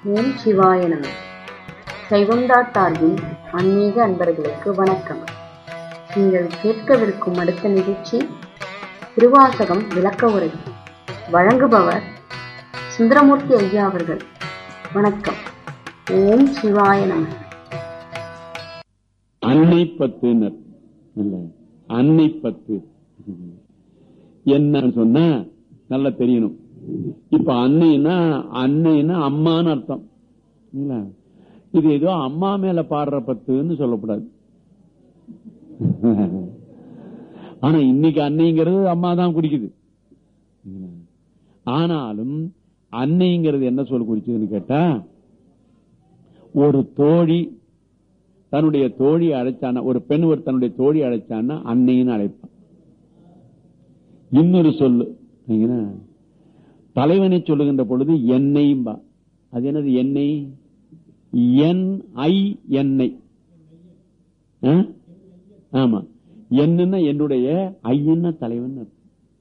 ஓம் சிவாய நம சைவம்டா சார்பில் ஆன்மீக அன்பர்களுக்கு வணக்கம் நீங்கள் கேட்கவிருக்கும் அடுத்த நிகழ்ச்சி திருவாசகம் விளக்க உரை வழங்குபவர் சுந்தரமூர்த்தி ஐயா அவர்கள் வணக்கம் ஓம் சிவாய நம அன்னை பத்துனர் இல்ல அன்னை பத்து என்ன சொன்னா நல்லா தெரியணும் இப்ப அன்னைன்னா அன்னைன்னா அம்மான்னு அர்த்தம் இல்ல இது ஏதோ அம்மா மேல பாடுற பத்துன்னு சொல்லக்கூடாது ஆனா இன்னைக்கு அன்னைங்கிறது அம்மா தான் குடிக்குது ஆனாலும் அன்னைங்கிறது என்ன சொல் குறிச்சதுன்னு கேட்டா ஒரு தோழி தன்னுடைய தோழி அழைச்சானா ஒரு பெண் ஒரு தன்னுடைய தோழி அழைச்சான்னா அன்னைன்னு அழைப்பான் இன்னொரு சொல்லு சரிங்களா? தலைவனை சொல்லுகின்ற பொழுது எண்ணெய்பா அது என்னது எண்ணெய் என் ஐ எண்ணெய் ஆ? ஆமா என்னன்னா என்னுடைய ஐயன்னா தலைவன் அர்த்தம்.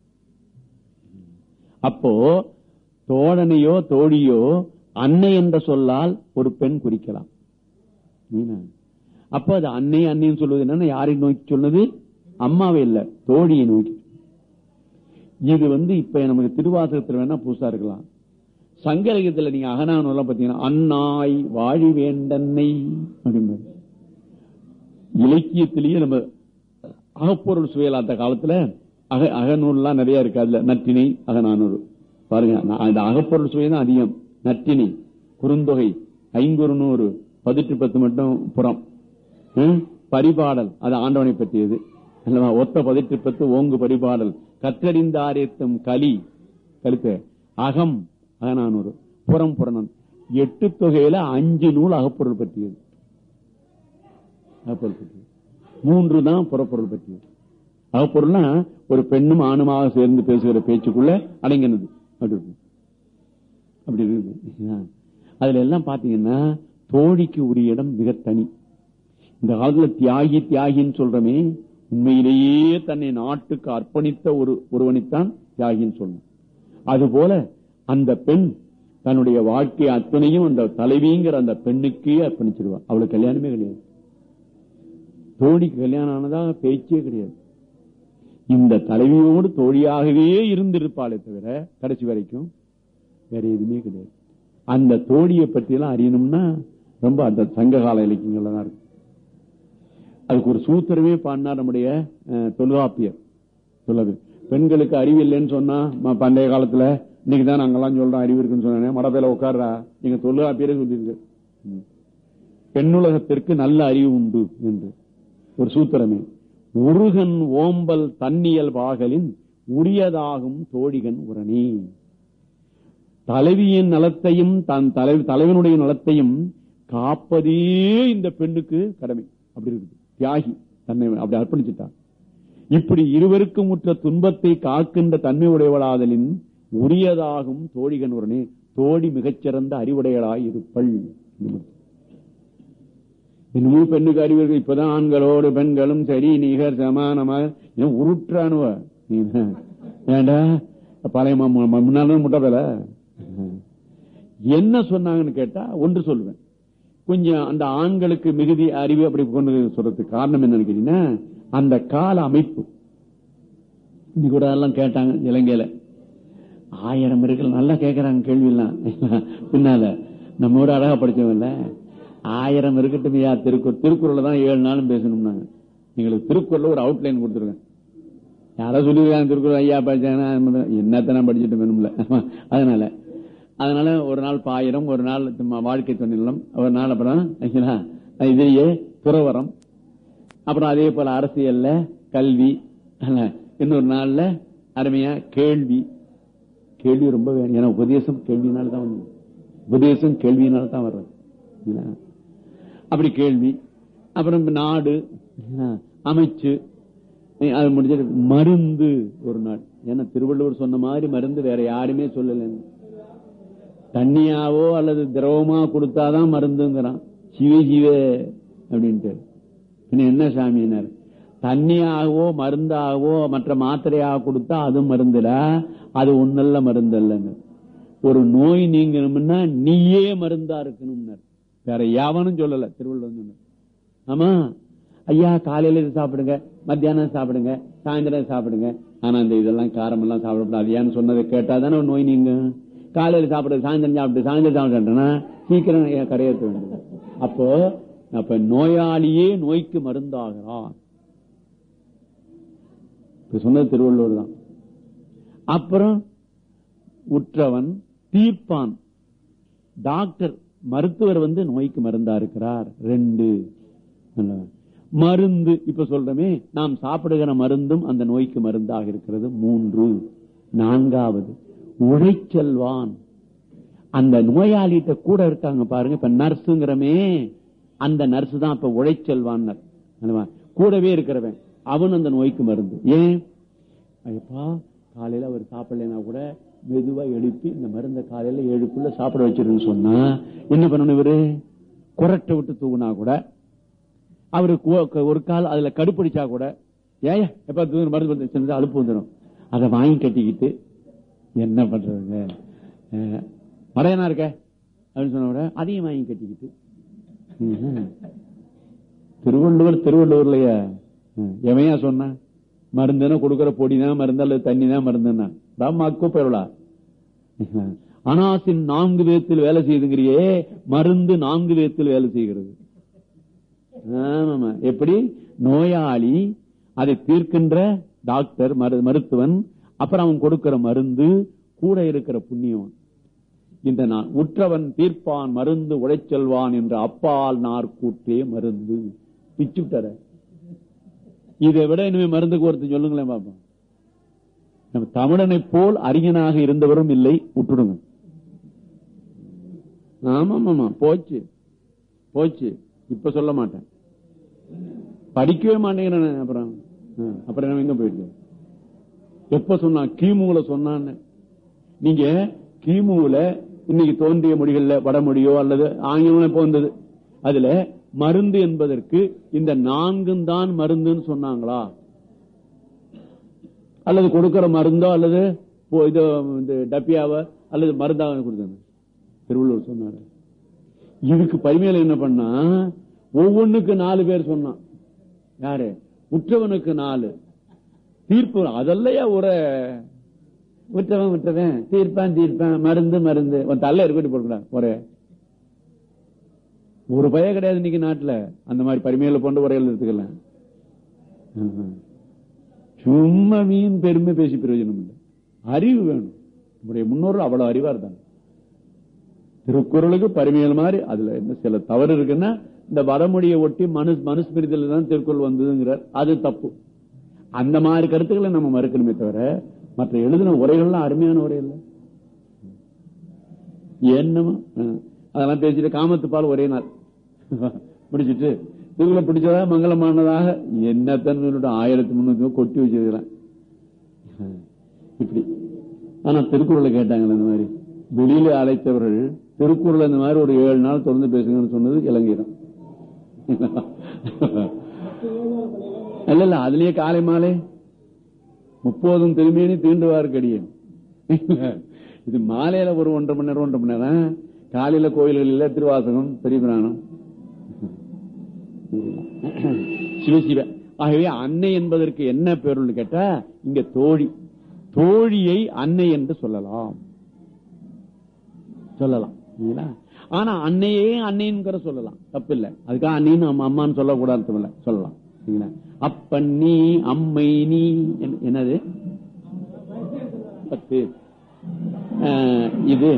அப்போ தோழனையோ தோழியோ அன்னை என்ற சொல்லால் ஒரு பெண் குறிக்கலாம் நீனா? அப்ப அது அன்னை அன்னைன்னு சொல்வது என்னன்னா யாரை நோக்கி சொன்னது அம்மாவை இல்ல தோழியை நோக்கி இது வந்து இப்ப நமக்கு திருவாசகத்தில் வேணா புதுசா இருக்கலாம் சங்கரகத்துல நீங்க அகனானெல்லாம் பாத்தீங்கன்னா அன்னாய் வாழி வேண்டன்னை அப்படிம்பாரு இலக்கியத்திலேயே நம்ம அகப்பொருள் சுவையில் அந்த காலத்துல அக அகநூல்லாம் நிறைய இருக்கு அதுல நற்றினை அகநானூறு பாருங்க நான் அந்த அகப்பொருள் சுவை தான் அதிகம் நற்றினை குறுந்தொகை ஐங்குறுநூறு பதிட்டு பத்து மட்டும் புறம் ம்? பரிபாடல் அது ஆண்டவனை பற்றியது அல்லவா? ஒத்த பதிட்டு பத்து ஓங்கு பரிபாடல் கற்றறிந்தாரியத்தும் கலி கருத்து அகம் அகநானூறு புறம் புறணன் எட்டு தொகையில அஞ்சு நூல் அகப்பொருள் பற்றியது அகப்பொருள் பற்றியது மூன்று தான் புறப்பொருள் பற்றியது அகப்பொருள்னா ஒரு பெண்ணும் ஆணுமாக சேர்ந்து பேசுகிற பேச்சுக்குள்ள அடங்கினது அப்படி இருக்கு. அப்படி இருக்குது அதுல எல்லாம் பாத்தீங்கன்னா தோழிக்கு உரிய இடம் மிக தனி இந்த காலத்துல தியாகி தியாகின்னு சொல்றமே உண்மையிலேயே தன்னை நாட்டுக்கு அர்ப்பணித்த ஒரு ஒருவனைத்தான் தியாகின்னு சொல்லணும் அதுபோல அந்த பெண் தன்னுடைய வாழ்க்கை அத்தனையும் அந்த தலைவிங்கிற அந்த பெண்ணுக்கே அர்ப்பணிச்சிருவா அவளுக்கு கல்யாணமே கிடையாது தோழிக்கு கல்யாணம் ஆனதா பேச்சே கிடையாது இந்த தலைவியோடு தோழியாகவே இருந்திருப்பாளே தவிர கடைசி வரைக்கும் வேற எதுவுமே கிடையாது அந்த தோழியை பற்றி எல்லாம் அறியணும்னா ரொம்ப அந்த சங்ககால இலக்கியங்கள்ல தான் இருக்கு அதுக்கு ஒரு சூத்திரமே பாடினார் நம்முடைய அஹ், தொல்காப்பியர் சொல்லது பெண்களுக்கு அறிவு இல்லைன்னு சொன்னா ம- பண்டைய காலத்துல இன்னைக்கு தான் நாங்கெல்லாம் சொல்றோம் அறிவு இருக்குன்னு சொன்னேன் மடப்பேல உட்கார்றா நீங்க தொல்காப்பியரே சொல்லியிருக்கு ம். பெண்ணுலகத்திற்கு நல்ல அறிவு உண்டு என்று ஒரு சூத்திரமே உருகன் ஓம்பல் தன்னியல் பாகலின் உரியதாகும் தோழிகன் உரணி தலைவியின் நலத்தையும் தன் தலை தலைவனுடைய நலத்தையும் காப்பதே இந்த பெண்ணுக்கு கடமை அப்படி இருக்குது தியாகி தன்னை அப்படி அர்ப்பணிச்சுட்டான் இப்படி இருவருக்கும் உற்ற துன்பத்தை காக்கின்ற தன்மை உடையவளாதலின் உரியதாகும் தோழிகன் உடனே தோழி மிகச்சிறந்த அறிவுடையளாய் இருப்பள் இன்னமும் பெண்ணுக்கு அறிவு இருக்கு. இப்பதான் ஆண்களோடு பெண்களும் சரி நிகர் சமானமாக இன்னும் உருட்டுறானுவ ஏண்டா பழைய ம- ம- முன்னால முட்டை வேல என்ன சொன்னாங்கன்னு கேட்டா ஒன்று சொல்லுவேன் கொஞ்சம் அந்த ஆண்களுக்கு மிகுதி அறிவு அப்படி கொண்டு சொல்றதுக்கு காரணம் என்னன்னு கேட்டீங்கன்னா அந்த கால அமைப்பு இன்னைக்கு கூட எல்லாம் கேட்டாங்க இலங்கையில ஆயிரம் இருக்கு நல்லா கேட்கறாங்க கேள்வி எல்லாம் பின்னால நம்மோட அழகா படிச்சவன்ல ஆயிரம் இருக்கட்டும் ஐயா திருக்குறள் திருக்குறள் தான் ஏழு நாளும் பேசணும்னாங்க எங்களுக்கு திருக்குறள் ஒரு அவுட்லைன் கொடுத்துருங்க யாரோ சொல்லிருக்காங்க திருக்குறள் ஐயா படிச்சாங்கன்னா என்னத்தனை படிச்சுட்டு வேணும்ல அதனால அதனால ஒரு நாள் பாயிரம் ஒரு நாள் சும்மா வாழ்க்கை துணைநிலம் ஒரு நாள் அப்புறம் ஆச்சுங்களா, இதையே துறவரம் அப்புறம் அதே போல அரசியல்ல கல்வி அல்ல, இன்னொரு நாள்ல அருமையா கேள்வி கேள்வி ரொம்ப வேணும் ஏன்னா உபதேசம் கேள்வினால தான் வந்து உபதேசம் கேள்வியினால தான் வர்றது இல்லையா? அப்படி கேள்வி அப்புறம் நாடு இல்லையா? அமைச்சு அது முடிஞ்சது மருந்து ஒரு நாள் ஏன்னா திருவள்ளுவர் சொன்ன மாதிரி மருந்து வேற யாருமே சொல்லலைன்னு தண்ணியாவோ அல்லது திரவமா கொடுத்தாதான் மருந்துங்கிறான் சிவ சிவ அப்படின்ட்டு பின்ன என்ன சாமியினர் தண்ணியாகவோ மருந்தாகவோ மற்ற மாத்திரையாக கொடுத்தா அது மருந்துடா அது ஒன்னல்ல மருந்து அல்லன்னு ஒரு நோய் நீங்கணும்னா நீயே மருந்தா இருக்கணும்னார் வேற யாவனும் சொல்லல திருவள்ளுவர் சொன்னார் ஆமா ஐயா காலையில இது சாப்பிடுங்க மத்தியானம் சாப்பிடுங்க சாயந்தரம் சாப்பிடுங்க ஆனா இந்த இதெல்லாம் காரம் எல்லாம் சாப்பிடக்கூடாது ஏன்னு சொன்னதை கேட்டாதானே ஒரு நோய் நீங்க காலையில சாப்பிடுறது சாயந்தரம் சாப்பிட்டு சாயந்தரம் சாப்பிட்டேன்னா சீக்கிரம் ஏன் கரையேற்ற வேண்டியது அப்போ அப்ப நோயாளியே நோய்க்கு மருந்தாகிறான் இப்ப சொன்னது திருவள்ளுவர் தான் அப்புறம் உற்றவன் தீர்ப்பான் டாக்டர் மருத்துவர் வந்து நோய்க்கு மருந்தா இருக்கிறார் ரெண்டு மருந்து இப்ப சொல்றமே நாம் சாப்பிடுகிற மருந்தும் அந்த நோய்க்கு மருந்தாக இருக்கிறது மூன்று நான்காவது உழைச்செல்வான் அந்த நோயாளிகிட்ட கூட இருக்காங்க பாருங்க இப்ப நர்ஸுங்கிறமே அந்த நர்ஸ் தான் இப்ப உழைச்செல்வான் கூடவே இருக்கிறவன் அவன் அந்த நோய்க்கு மருந்து ஏன் ஐயப்பா காலையில அவர் சாப்பிடலைன்னா கூட மெதுவா எழுப்பி இந்த மருந்த காலையில ஏழுக்குள்ள சாப்பிட வச்சிருன்னு சொன்னா என்ன பண்ணணும் இவரு குரட்டை விட்டு தூக்குனா கூட அவரு ஒரு கால் அதுல கடுப்பிடிச்சா கூட ஏன் எப்ப மருந்து செஞ்சு அழுப்பு வந்துடும் அதை வாங்கி கட்டிக்கிட்டு என்ன பண்றதுங்க மறையனா இருக்க அப்படின்னு சொன்ன கூட அதையும் வாங்கி கட்டிக்கிட்டு திருவள்ளுவர் திருவள்ளுவர்லயா எவையா சொன்ன மருந்துன்னு கொடுக்கற பொடி தான் மருந்து அல்லது தண்ணி தான் மருந்துன்னா ராமாக்கோ பெறலா அனாசின் நான்கு விதத்தில் வேலை செய்யுதுங்கிறியே மருந்து நான்கு விதத்தில் வேலை செய்கிறது ஆமாமா எப்படி நோயாளி அதை தீர்க்கின்ற டாக்டர் மருத்துவன் அப்புறம் அவன் கொடுக்கிற மருந்து கூட இருக்கிற புண்ணியம் இந்த நான் உற்றவன் தீர்ப்பான் மருந்து உழைச்செல்வான் என்ற அப்பால் நார்கூற்றே மருந்து பிச்சு விட்டார இதை விட இனிமே மருந்துக்கு ஒருத்தர் சொல்லுங்களேன் பாப்போம் நம்ம தமிழனை போல் அறிஞனாக இருந்தவரும் இல்லை விட்டுடுங்க ஆமா ஆமா போச்சு போச்சு இப்ப சொல்ல மாட்டேன் படிக்கவே மாட்டேங்கிறேன் அப்புறம் அப்புறம் நம்ம எங்க போயிட்டு எப்ப சொன்னா கிமுல சொன்னான்னு நீங்க கிமுல இன்னைக்கு தோன்றிய மொழிகள்ல வடமொழியோ அல்லது ஆங்கிலம் இப்போ வந்தது அதுல மருந்து என்பதற்கு இந்த நான்கும் தான் மருந்துன்னு சொன்னாங்களா அல்லது கொடுக்கிற மருந்தோ அல்லது இது டப்பியாவ அல்லது மருந்தாக கொடுத்தாங்க திருவள்ளுவர் சொன்னாரு இதுக்கு பரிமையில என்ன பண்ணா ஒவ்வொன்னுக்கு நாலு பேர் சொன்னான் யாரு உற்றவனுக்கு நாலு தீர்ப்பு அதல்லையா ஒரு விட்டவன் விட்டவன் தீர்ப்பான் தீர்ப்பான் மருந்து மருந்து உன் தள்ள இருக்கட்டு போடக்கூடாது ஒரு ஒரு பய கிடையாது இன்னைக்கு நாட்டுல அந்த மாதிரி பரிமையில போன்ற உரைகள் எடுத்துக்கலாம் சும்மா மீன் பெருமை பேசி பிரயோஜனம் இல்லை அறிவு வேணும் நம்முடைய முன்னோர்கள் அவ்வளவு அறிவா இருந்தாங்க திருக்குறளுக்கு பரிமையல் மாதிரி அதுல என்ன சில தவறு இருக்குன்னா இந்த வடமொழியை ஒட்டி மனு மனுஸ்மிருதியில தான் திருக்குறள் வந்ததுங்கிறார் அது தப்பு அந்த மாதிரி கருத்துக்களை நம்ம மறுக்கணுமே தவிர மற்ற எழுதின உரைகள்லாம் அருமையான உரை இல்லை என்னமோ அதெல்லாம் பேசிட்டு காமத்து பால் ஒரே நாள் முடிச்சிட்டு திருக்குறளை பிடிச்சதா மங்களமானதாக என்னத்தன் ஆயிரத்தி முன்னூத்தி கொட்டி வச்சிருக்கிறேன் இப்படி ஆனா திருக்குறளை கேட்டாங்களே இந்த மாதிரி வெளியில அழைத்தவர்கள் திருக்குறள் இந்த மாதிரி ஒரு ஏழு நாள் தொடர்ந்து பேசுங்கன்னு சொன்னது இலங்கை தான் இல்ல இல்ல அதுலயே காலை மாலை முப்போதும் திரும்பியனி தீண்டுவார் கடியன் இது மாலையில ஒரு ஒன்றரை மணி நேரம் ஒன்றரை மணி நேரம் காலையில கோயில்களில் திருவாசகம் பெரிய பிராணம் சிவசிவ ஆகவே அன்னை என்பதற்கு என்ன பேருன்னு கேட்டா இங்க தோழி தோழியை அன்னை என்று சொல்லலாம் சொல்லலாம் ஆனா அன்னையே அன்னைன்னு சொல்லலாம் தப்பு இல்ல அதுக்காக அண்ணின்னு நம்ம அம்மான்னு சொல்லக்கூடாது இல்ல சொல்லலாம் அப்பன் நீ அம்மை நீ என்னது பத்து இது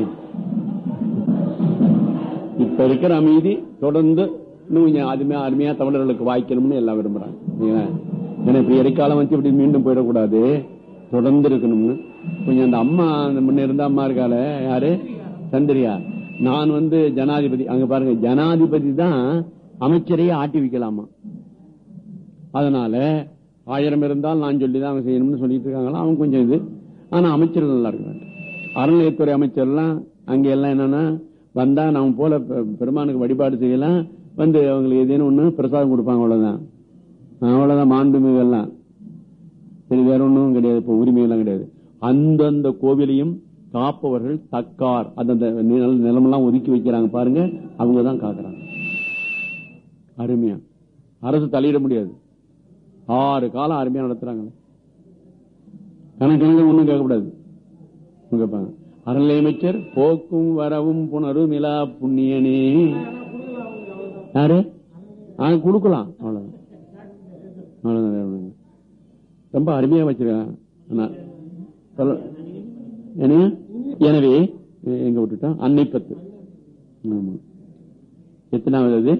இப்ப இருக்கிற அமைதி தொடர்ந்து இன்னும் கொஞ்சம் அருமையா அருமையா தமிழர்களுக்கு வாய்க்கணும்னு எல்லாம் விரும்புறாங்க ஏன்னா இப்ப இடைக்காலம் வச்சு இப்படி மீண்டும் போயிடக்கூடாது தொடர்ந்து இருக்கணும்னு கொஞ்சம் அந்த அம்மா அந்த முன்ன இருந்த அம்மா இருக்கால யாரு சந்திரியா நான் வந்து ஜனாதிபதி அங்க பாருங்க ஜனாதிபதி தான் அமைச்சரையே ஆட்டி வைக்கலாமா அதனால ஆயிரம் இருந்தால் நான் சொல்லிதான் அவங்க செய்யணும்னு சொல்லிட்டு இருக்காங்களா அவங்க கொஞ்சம் இது ஆனா அமைச்சர்கள் நல்லா இருக்காங்க அறநிலையத்துறை அமைச்சர்லாம் அங்க எல்லாம் என்னன்னா வந்தா நம்ம போல பெருமானுக்கு வழிபாடு செய்யலாம் வந்து அவங்களுக்கு ஏதேனும் ஒண்ணு பிரசாதம் கொடுப்பாங்க அவ்வளவுதான் அவ்வளவுதான் மாண்புமிகு எல்லாம் சரி வேற ஒன்றும் கிடையாது இப்ப உரிமை எல்லாம் கிடையாது அந்தந்த கோவிலையும் காப்பவர்கள் தக்கார் அந்த நில- நிலமெல்லாம் ஒதுக்கி வைக்கிறாங்க பாருங்க அவங்க தான் காக்குறாங்க அருமையா அரசு தலையிட முடியாது ஆறு காலம் அருமையா நடத்துறாங்க கணக்கணக்கு ஒண்ணும் கேட்கக்கூடாது ஒண்ணும் கேட்பாங்க அறநிலை அமைச்சர் போக்கும் வரவும் புணரும் இலா புண்ணியனே யாரு ஆ கொடுக்கலாம் அவ்வளவுதான் அவ்வளவுதான் வேற ஒண்ணும் இல்ல. ரொம்ப அருமையா வச்சிருக்கேன் ஆனா, சொல்ல- என்னங்க? எனவே எ- எங்க விட்டுட்டோம் அன்னை பத்து ஆமா. எத்தனாவது அது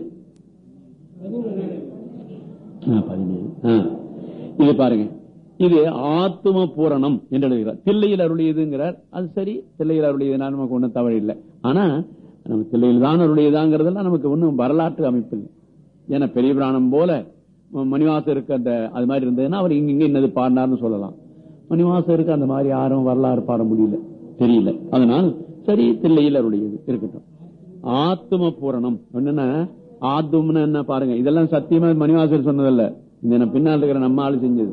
ஆ, பதினேழு ஆ. இது பாருங்க இது ஆத்தும பூரணம் என்று எழுதுகிறார் தில்லையில் அருளியதுங்கிறார் அது சரி தில்லையில் அருளியதுனா நமக்கு ஒண்ணும் தவறு இல்லை ஆனா நம்ம தில்லையில் தான் அருளியதாங்கிறதெல்லாம் நமக்கு ஒண்ணும் வரலாற்று அமைப்பு இல்லை ஏன்னா பெரிய பிராணம் போல ம- மணிவாசருக்கு அந்த அது மாதிரி இருந்ததுன்னா அவர் இங்க இங்க என்னது பாடினார்னு சொல்லலாம் மணிவாசருக்கு அந்த மாதிரி யாரும் வரலாறு பாட முடியல தெரியல அதனால் சரி தில்லையில் அருளியது இருக்கட்டும் ஆத்தும பூரணம் என்னன்னா ஆத்தும்னு என்ன பாருங்க இதெல்லாம் சத்தியமா மணிவாசர் சொன்னதல்ல இந்த நம்ம பின்னால் இருக்கிற நம்ம ஆளு செஞ்சது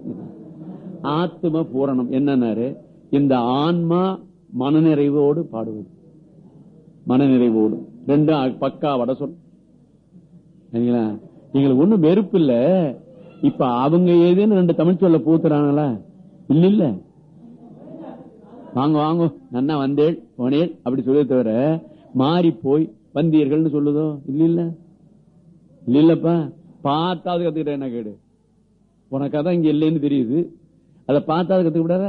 ஆத்தும பூரணம் என்னன்னாரு இந்த ஆன்மா மனநிறைவோடு பாடுவது மனநிறைவோடு ரெண்டும் அ- பக்கா வட சொல் சரிங்களா எங்களுக்கு ஒண்ணும் வெறுப்பு இல்ல இப்ப அவங்க ஏதுன்னு ரெண்டு தமிழ் சொல்ல பூத்துறாங்களா இல்ல இல்ல வாங்க வாங்க நன்னா வந்தேள் போனேள் அப்படி சொல்ல தவிர மாறி போய் வந்தீர்கள்னு சொல்லுதோ இல்ல இல்ல இல்ல இல்லப்பா பார்த்தாவது கத்துக்கிட்ட என்ன கேடு உனக்கு அதான் இங்க இல்லைன்னு தெரியுது அதை பார்த்தாவது கத்துக்க விடாத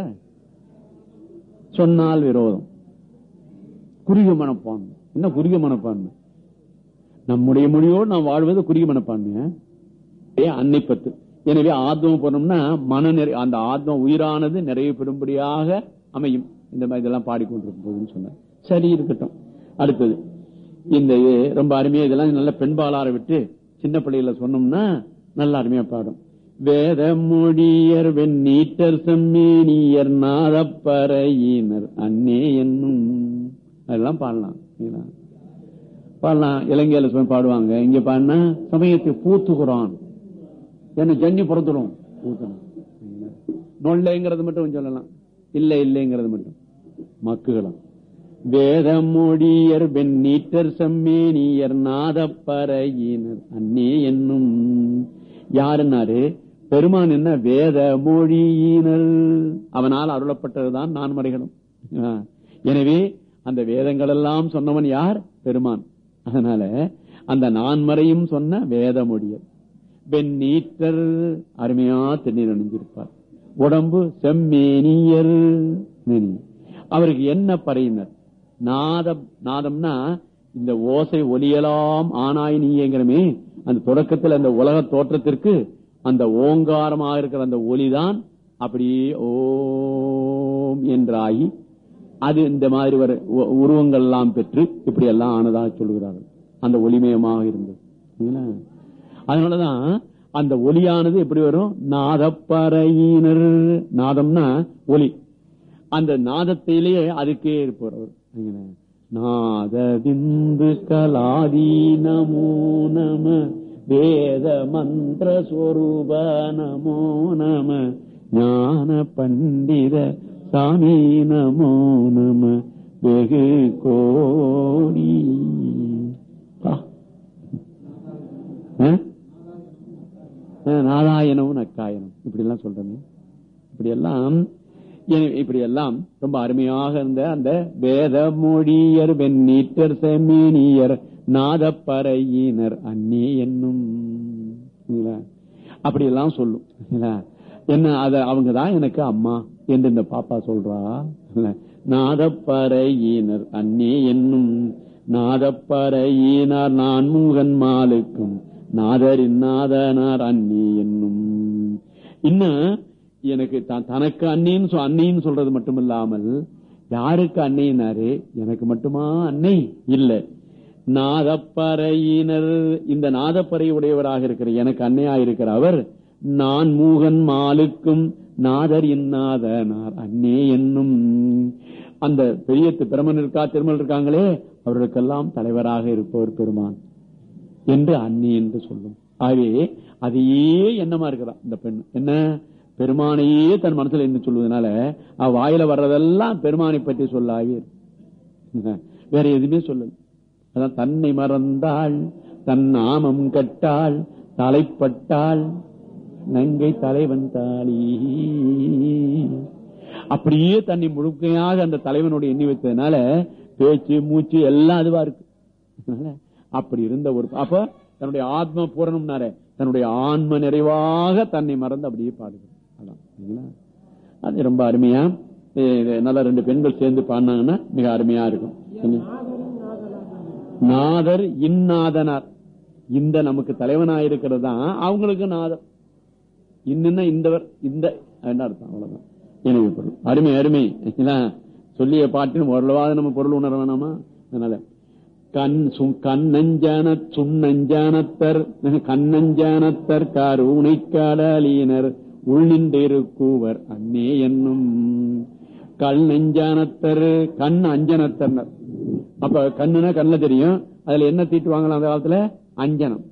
சொன்னால் விரோதம் குறுகிய மனப்பான்மை என்ன குறுகிய மனப்பான்மை நம்முடைய மொழியோடு நாம் வாழ்வது குறுகிய மனப்பான்மை ஏ அன்னை பத்து எனவே ஆத்மம் போனோம்னா மன நிறை அந்த ஆத்ம உயிரானது நிறைவு பெறும்படியாக அமையும் இந்த மாதிரி இதெல்லாம் பாடிக்கொண்டிருக்கும் போதுன்னு சொன்னார் சரி இருக்கட்டும் அடுத்தது இந்த இது ரொம்ப அருமையா இதெல்லாம் நல்ல பெண்பாளார விட்டு சின்ன பிள்ளைகள சொன்னோம்னா நல்ல அருமையா பாடும் வேத மொழியர் வெண்ணீட்டர் செம்மேனியர் நாதப்பறையினர் அன்னே என்னும் அதெல்லாம் பாடலாம் சரிங்களா? பாடலாம் இலங்கையில சும்மா பாடுவாங்க இங்க பாடினா சமயத்தை பூத்துக்குறான் என்ன ஜன்னி புறத்துடும் ஊத்தணும் நொல்லைங்கிறது மட்டும் சொல்லலாம் இல்ல இல்லைங்கிறது மட்டும் மக்குகளாம் வேத மொழியர் வெண்ணீட்டர் செம்மேனியர் நாதப்பறையினர் அன்னே என்னும் யாருன்னாரு பெருமான் என்ன வேத மொழியினர் அவனால் அருளப்பட்டதுதான் நான்மறைகளும் ஆ. எனவே அந்த வேதங்கள் எல்லாம் சொன்னவன் யார் பெருமான் அதனால அந்த நான்மறையும் சொன்ன வேத மொழியர் வெண்ணீற்றர் அருமையா தென்னீர் அணிஞ்சிருப்பார் உடம்பு செம்மேனியர் மேனி. அவருக்கு என்ன பறையினர் நாதம் நாதம்னா இந்த ஓசை ஒலியலாம் ஆனாய் நீங்கிறமே அந்த தொடக்கத்தில் அந்த உலக தோற்றத்திற்கு அந்த ஓங்காரமாக இருக்கிற அந்த ஒலிதான் அப்படியே ஓம் என்றாகி அது இந்த மாதிரி வர உ- உருவங்கள் எல்லாம் பெற்று இப்படி எல்லாம் ஆனதாக சொல்லுகிறார்கள் அந்த ஒளிமயமாக இருந்தது சரிங்களா? அதனாலதான் அந்த ஒலியானது எப்படி வரும் நாதப்பறையினர் நாதம்னா ஒலி அந்த நாதத்திலேயே அதுக்கே இருப்பார் அவர் சரிங்களா? நாத விந்து கலாதி நமோ நம வேத மந்திர ஸ்வரூப நமோ நம ஞான பண்டித சாமி நமோ நம வெகு கோடி பா. ஆ? ஆ, நாராயணம் நக்காயனம் இப்படி எல்லாம் சொல்றேன் இப்படி எல்லாம் எ- இப்படி எல்லாம் ரொம்ப அருமையாக இருந்த அந்த வேத மொழியர் வெண்ணீட்டர் செமீனியர் நாதப்பறையினர் அன்னே என்னும் சரிங்களா? அப்படி எல்லாம் சொல்லும் சரிங்களா? என்ன அத அவங்கதான் எனக்கு அம்மா என்று இந்த பாப்பா சொல்றா இல்ல? நாதப்பறையினர் அன்னே என்னும் நாதப்பறையினார் நான் மூகன் மாலுக்கும் நாதரின் நாதனார் அன்னி என்னும் இன்னும் எனக்கு த- தனக்கு அன்னின்னு சொ- அன்னின்னு சொல்றது மட்டும் இல்லாமல் யாருக்கு அன்னையினாரு எனக்கு மட்டுமா அன்னை இல்ல நாதப்பறையினர் இந்த நாதப்பறை உடையவராக இருக்கிற எனக்கு அன்னையா இருக்கிற அவர் நான் மூகன் மாலுக்கும் நாதர் இன்னாதனார் அன்னே என்னும் அந்த பெரிய தி- பிரமன் இருக்கா திருமல் இருக்காங்களே அவர்களுக்கெல்லாம் தலைவராக இருப்பவர் பெருமான் என்று அன்னி என்று சொல்லும் ஆகவே அதையே எண்ணமா இருக்கிறான் இந்த பெண் என்ன பெருமானையே தன் மனசுல இருந்து சொல்வதனால அவ வாயில வர்றதெல்லாம் பெருமானை பற்றி சொல்லாவே இருக்கு. வேற எதுவுமே சொல்லல அதான் தன்னை மறந்தாள் தன் நாமம் கட்டாள் தலைப்பட்டாள் நங்கை தலைவன் தாளி அப்படியே தன்னை முழுக்கையாக அந்த தலைவனோட எண்ணி வைத்ததுனால பேச்சு மூச்சு எல்லாம் அதுவா இருக்கு அதனால அப்படி இருந்த ஒரு அப்ப தன்னுடைய ஆத்ம பூரணம்னார தன்னுடைய ஆன்ம நிறைவாக தன்னை மறந்து அப்படியே பாடுகிறோம் அதான் சரிங்களா? அது ரொம்ப அருமையா இது- இது நல்லா ரெண்டு பெண்கள் சேர்ந்து பாடினாங்கன்னா மிக அருமையா இருக்கும் சரிங்களா? நாதர் இந்நாதனார் இந்த நமக்கு தலைவனாயிருக்கிறது தான் அவங்களுக்கு நாதர் இன்னும் இந்தவர் இந்த என்ன அர்த்தம் அவ்வளவுதான் எனவே பொருள் அருமை அருமை என்ன? சொல்லிய பாட்டின் ஓரளவாவது நம்ம பொருள் உணர வேணாமா அதனால கண் சு- கண்ணஞ்சான சுண்ணஞ்சானத்தர் கண்ணஞ்சானத்தர் காரூனை காடலீனர் உள்நின்றிருக்கூவர் அன்னே என்னும் கல் நெஞ்சானத்தர் கண் அஞ்சனத்தர் அப்ப கண்ணுனா கண்ணுல தெரியும் அதுல என்ன தீட்டுவாங்களாம் அந்த காலத்துல அஞ்சனம்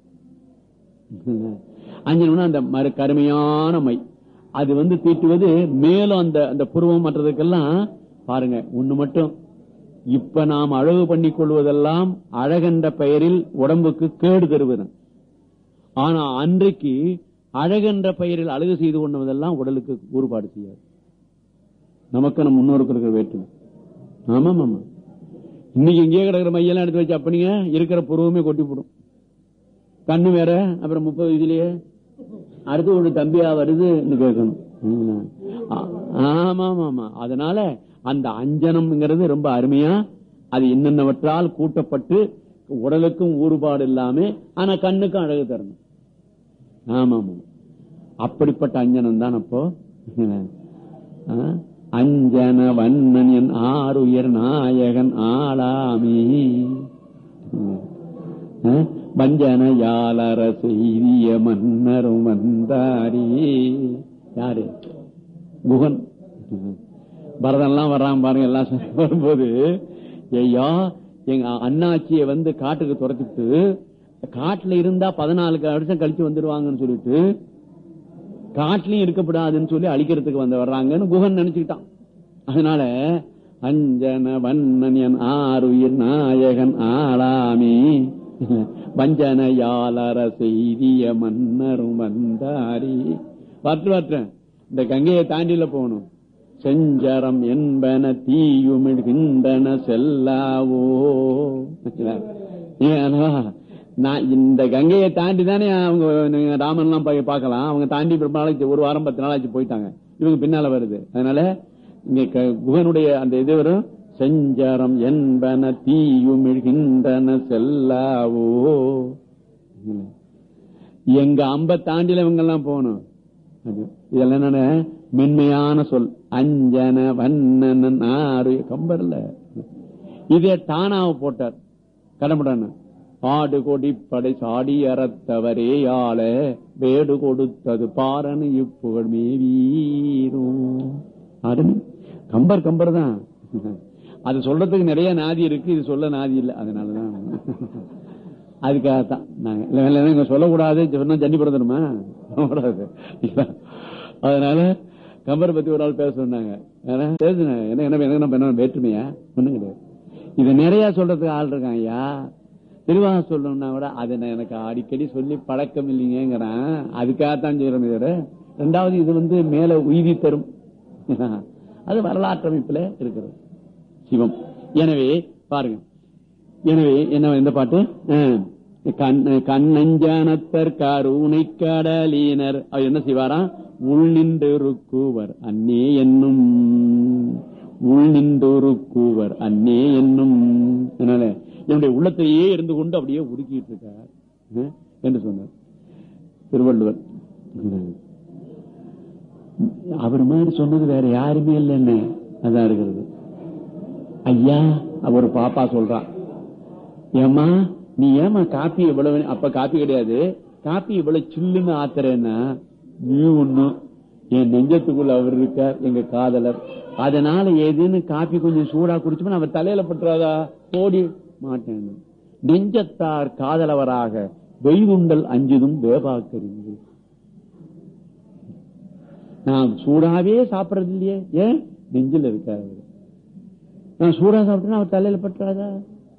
அஞ்சனம்னா அந்த மறு கருமையான மை அது வந்து தீட்டுவது மேலும் அந்த அந்த புருவம் மற்றதுக்கெல்லாம் பாருங்க ஒண்ணு மட்டும் இப்ப நாம் அழகு பண்ணிக் கொள்வதெல்லாம் அழகென்ற பெயரில் உடம்புக்கு கேடு தருவது ஆனா அன்றைக்கு அழகென்ற பெயரில் அழகு செய்து கொண்டதெல்லாம் உடலுக்கு ஊறுபாடு செய்யாது நமக்கு நம்ம முன்னோருக்கு இருக்கிற வேற்றுமை ஆமா ஆமா இன்னைக்கு இங்கேயே கிடக்கிற மையெல்லாம் எடுத்து வச்சு அப்படிங்க இருக்கிற புருவமே கொட்டி போடும் கண்ணு வேற அப்புறம் முப்பது இதுலயே அடுத்து ஒரு தம்பியா வருதுன்னு கேட்கணும் ம். ஆ- ஆமா ஆமா ஆமா அதனால அந்த அஞ்சனம்ங்கிறது ரொம்ப அருமையா அது என்னென்னவற்றால் கூட்டப்பட்டு உடலுக்கும் ஊறுபாடு இல்லாம ஆனா கண்ணுக்கும் அழகு தரணும் ஆமா ஆமா அப்படிப்பட்ட அஞ்சனம் தான் அப்போ ஆ? அஞ்சன வண்ணன் என் ஆறுயர் நாயகன் ஆளாமே ஆ? வஞ்சன யாலர செய்திய மன்னரும் வந்தாரே யாரு குகன் பரதன்லாம் வர்றான் பாருங்க எல்லாம் சொல்லி வரும்போது ஐயா எங்க அண்ணாச்சியை வந்து காட்டுக்கு துரத்திட்டு காட்டுல இருந்தா பதினாலு வருஷம் கழிச்சு வந்துருவாங்கன்னு சொல்லிட்டு காட்டுலயும் இருக்கப்படாதுன்னு சொல்லி அழிக்கிறதுக்கு வந்து வர்றாங்கன்னு குகன் நினைச்சுக்கிட்டான் அதனால அஞ்சன வண்ணன் என் ஆறுயிர் நாயகன் ஆளாமே வஞ்சன யாலர செய்திய மன்னரும் வந்தாரி வற்று வற்றேன் இந்த கங்கையை தாண்டில போகணும் செஞ்சரம் என்பன தீயுமிழ்கின்றன செல்லாவோ ஏன் அல்லவா? நான் இந்த கங்கையை தாண்டி தானே அவங்க நீங்க ராமன்லாம் போய் பார்க்கலாம் அவங்க தாண்டி ரொம்ப நாளைக்கு ஒரு வாரம் பத்து நாளாச்சு போயிட்டாங்க இவங்க பின்னால வருது அதனால இங்க க- குகனுடைய அந்த இது வரும் செஞ்சரம் என்பன தீயுமிழ்கின்றன செல்லாவோ எங்க அம்ப தாண்டில இவங்க எல்லாம் போகணும் அது. இதெல்லாம் என்னன்னா மென்மையான சொல் அஞ்சன வண்ணன் ஆறு கம்பர்ல இதே தானாவ போட்டார் கடமுடான ஆடு கொடி படை சாடி அறத்தவரே ஆள வேடு கொடுத்தது பாரனு இப்புகழ் மேவீரும் அருமை கம்பர் கம்பர் தான் அது சொல்றதுக்கு நிறைய நாதி இருக்கு இது சொல்ல நாதி இல்லை அதனாலதான் அதுக்காகத்தான் நாங்க இல்ல, இல்ல, இல்ல, இங்க சொல்லக்கூடாது சொன்னா ஜன்னி பிறந்தணுமா கூடாது அதனால கம்பரை பத்தி ஒரு ஆள் பேச சொன்னாங்க ஏன்னா, பேசுனேன். என்ன என்ன என்ன நம்ம என்ன வேற்றுமையா ஒண்ணும் கிடையாது இது நிறைய சொல்றதுக்கு ஆள் இருக்கான் ஐயா திருவாக சொல்லணும்னா கூட அதை நான் எனக்கு அடிக்கடி சொல்லி பழக்கம் இல்லைங்கிறேன் அதுக்காகத்தான் செய்யறோம் தவிர ரெண்டாவது இது வந்து மேல உய்தி தரும் அது வரலாற்று அமைப்புல இருக்கிறது சிவம் எனவே பாருங்க எனவே என்ன இந்த பாட்டு அஹ், கண் கண்ணஞ்சானத்தர் கருணை கடலீனர் அவர் என்ன செய்வாராம் உள் நின்றிருக்குவர் அன்னே என்னும் உள் நின்றிருக்குவர் அன்னே என்னும் அதனால என்னுடைய உள்ளத்தையே இருந்து கொண்டு அப்படியே உருக்கிட்டு இருக்கார் அஹ், என்று சொன்னார் திருவள்ளுவர் அவர் மாதிரி சொன்னது வேற யாருமே இல்லைன்னு அதான் இருக்கிறது ஐயா அவர் பாப்பா சொல்றான் ஏமா நீ ஏமா காப்பி இவ்வளவு அப்ப காப்பி கிடையாது காப்பி இவ்வளவு சில்லுன்னு ஆத்துறேன்னா நீ ஒண்ணும் என் நெஞ்சத்துக்குள்ள அவர் இருக்கார் எங்க காதலர் அதனால ஏதுன்னு காப்பி கொஞ்சம் சூடா குடிச்சோம்னா அவர் தலையில பட்டுறாதா போடி மாட்டேன் நெஞ்சத்தார் காதலவராக வெய்துண்டல் அஞ்சுதும் வேபாக்கறிந்து நான் சூடாவே சாப்பிடறது இல்லையே ஏன் நெஞ்சில் இருக்காரு அவரு. நான் சூடா சாப்பிட்டேன்னா அவர் தலையில பற்றாதா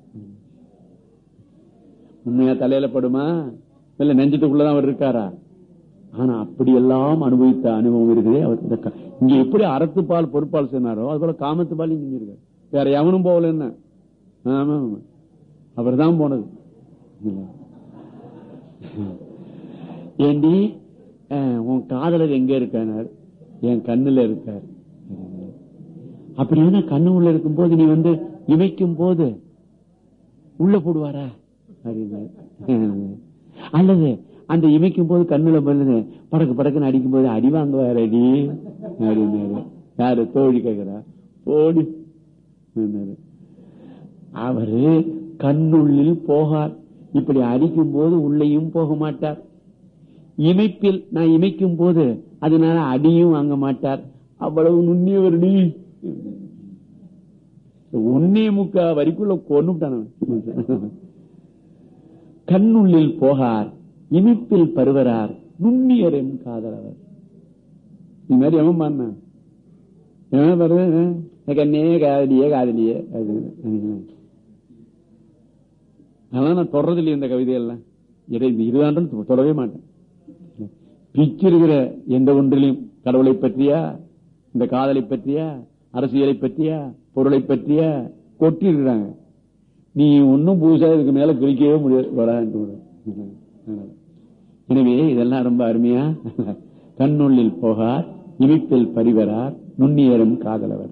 உண்மையா தலையில படுமா இல்ல நெஞ்சத்துக்குள்ளதான் அவர் இருக்காரா ஆனா அப்படியெல்லாம் அனுபவித்த அனுபவம் இருக்குது அவர் இந்த க- இங்க எப்படி அறத்துப்பால் பொறுப்பால் சொன்னாரோ அது போல காமத்துப்பால் இங்க இருக்காரு வேற எவனும் போகல என்ன ஆமா அவர் தான் போனது ஏண்டி அஹ், உன் காதலர் எங்க இருக்கானார் என் கண்ணுல இருக்கார் அப்படின்னா கண்ணு உள்ள இருக்கும் போது நீ வந்து இமைக்கும் போது உள்ள போடுவாரா அப்படின்னாரு. அல்லது அந்த இமைக்கும் போது கண்ணுல போது படக்கு படக்குன்னு அடிக்கும் போது அடி வாங்குவார் அடி அப்படின்னாரு யாரு தோழி கேக்குறா போடி அப்படின்னாரு. அவரு கண்ணுள்ளில் போகார் இப்படி அடிக்கும் போது உள்ளேயும் போக மாட்டார் இமைப்பில் நான் இமைக்கும் போது அதனால அடியும் வாங்க மாட்டார் அவ்வளவு நுண்ணியவர் நீ ஒன்னே முக்கா வரிக்குள்ள கொண்டுட்டான் கண்ணுள்ளில் போகார் இனிப்பில் பருவரார் நுண்ணியரின் காதலவர் இது மாதிரி எவன் பண்ண எவன் வருது கண்ணே காதலியே காதலியே அது அதெல்லாம் நான் தொடர்றது இல்லையே இந்த கவிதையெல்லாம் இதை இந்த இருதாண்டும் தொடவே மாட்டேன் பிச்சிருக்கிற எந்த ஒன்றிலையும் கடவுளை பற்றியா இந்த காதலை பற்றியா அரசியலை பற்றியா பொருளை பற்றியா கொட்டி இருக்கிறாங்க நீ ஒன்னும் புதுசா இதுக்கு மேல கிழிக்கவே முடியாது வரான்ட்டு விடு. எனவே இதெல்லாம் ரொம்ப அருமையா கண்ணுள்ளில் போகார் இனிப்பில் பரிவரார் நுண்ணியரும் காதலவர்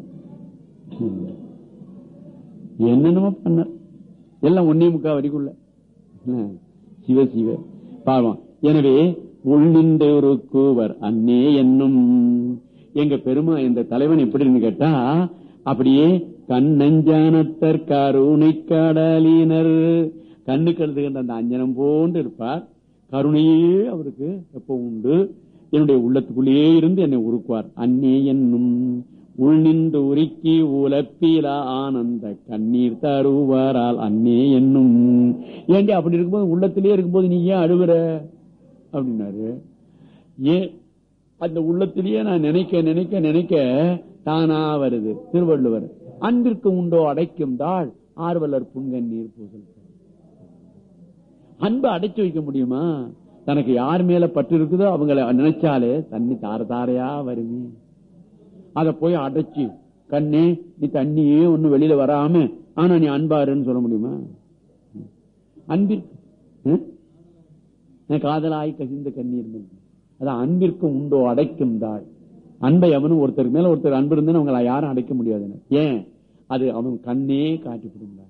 என்னென்னமோ பண்ணார் எல்லாம் ஒன்னே முக்கா வரைக்குள்ள என்ன? சிவ சிவ பாவம் எனவே உள்நின்று கூவர் அன்னே என்னும் எங்க பெருமா இந்த தலைவன் எப்படின்னு கேட்டா அப்படியே கண்ணஞ்சானத்தர் கருணை கடலினர் கண்ணுக்கு எழுதுகின்ற அந்த அஞ்சனம் போன்று இருப்பார் கருணையே அவருக்கு எப்ப உண்டு என்னுடைய உள்ளத்துக்குள்ளேயே இருந்து என்னை உருக்குவார் அன்னே என்னும் உள் நின்று உருக்கி உலப்பில ஆனந்த கண்ணீர் தருவாரால் அன்னே என்னும் ஏண்டி அப்படி இருக்கும்போது உள்ளத்திலேயே இருக்கும்போது நீ ஏன் அழுகுற அப்படின்னாரு ஏன் அந்த உள்ளத்திலேயே நான் நினைக்க நினைக்க நினைக்க தானா வருது திருவள்ளுவர் அன்பிற்கு உண்டோ அடைக்கும் தாள் ஆர்வலர் புன்கண்ணீர் பூசல் அன்பை அடைச்சு வைக்க முடியுமா தனக்கு யார் மேல பற்று இருக்குதோ அவங்கள நினைச்சாலே தண்ணி தார தாரையா வருமே அத போய் அடைச்சு கண்ணே நீ தண்ணியே ஒண்ணு வெளியில வராம ஆனா நீ அன்பாருன்னு சொல்ல முடியுமா அன்பிற்கு ம்? காதலாய் கசிந்த கண்ணீர் மல்கி. அதான் அன்பிற்கு உண்டோ அடைக்கும் தாள் அன்பை அவனும் ஒருத்தருக்கு மேல ஒருத்தர் அன்பு இருந்து அவங்களை யாரும் அடைக்க முடியாது ஏன் அது அவன் கண்ணே காட்டி கொடுங்க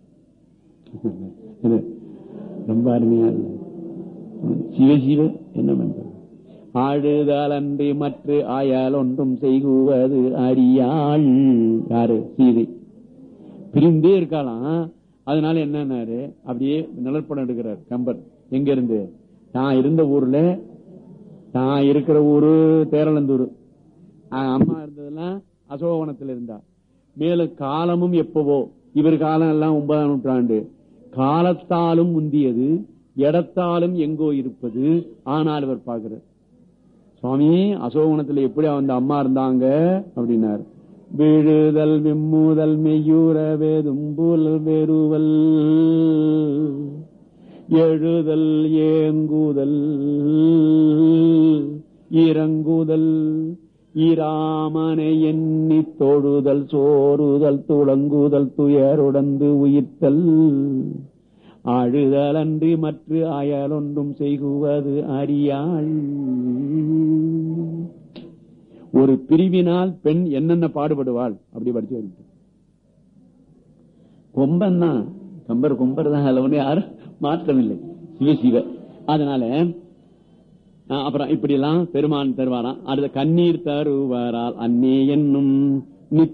ரொம்ப அருமையா இல்லை சிவ சிவ என்ன பண்றது ஆழுதல் அன்றி மற்ற ஆயால் ஒன்றும் செய்குவது அறியாள் யாரு சீதை பிரிந்தே இருக்காளாம் அதனால என்னன்னாரு அப்படியே நிழற்படம் எடுக்கிறார் கம்பர் எங்க இருந்து தான் இருந்த ஊர்ல தான் இருக்கிற ஊரு தேரளந்தூர் அம்மா இருந்ததெல்லாம் அசோகவனத்தில் இருந்தா மேலும் காலமும் எப்பவோ இவர் காலம் எல்லாம் ஒன்பதாம் நூற்றாண்டு காலத்தாலும் முந்தியது இடத்தாலும் எங்கோ இருப்பது ஆனால் இவர் பார்க்கிறார் சுவாமி அசோகவனத்துல எப்படி அந்த அம்மா இருந்தாங்க அப்படின்னார் விழுதல் விம்முதல் மெய்யூர வேதும்புல் வெறுவல் எழுதல் ஏங்குதல் இறங்குதல் இராமனை எண்ணி தொழுதல் சோறுதல் துளங்குதல் துயருடந்து உயிர்த்தல் அழுதல் அன்றி மற்ற அயலொன்றும் செய்குவது அறியாள் ஒரு பிரிவினால் பெண் என்னென்ன பாடுபடுவாள் அப்படி படிச்சு வருது கொம்பன் தான் கம்பர் கொம்பர் தான் அதுல ஒண்ணு யாரும் மாற்றம் இல்லை சிவ சிவ அதனால அஹ், அப்புறம் இப்படி எல்லாம் பெருமான் தருவாராம் அடுத்த கண்ணீர் தருவாரால் அன்னே என்னும்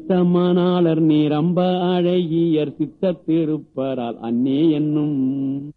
நித்தமானாளர் நீரம்ப அழகியர் சித்த திருப்பரால் அன்னே என்னும்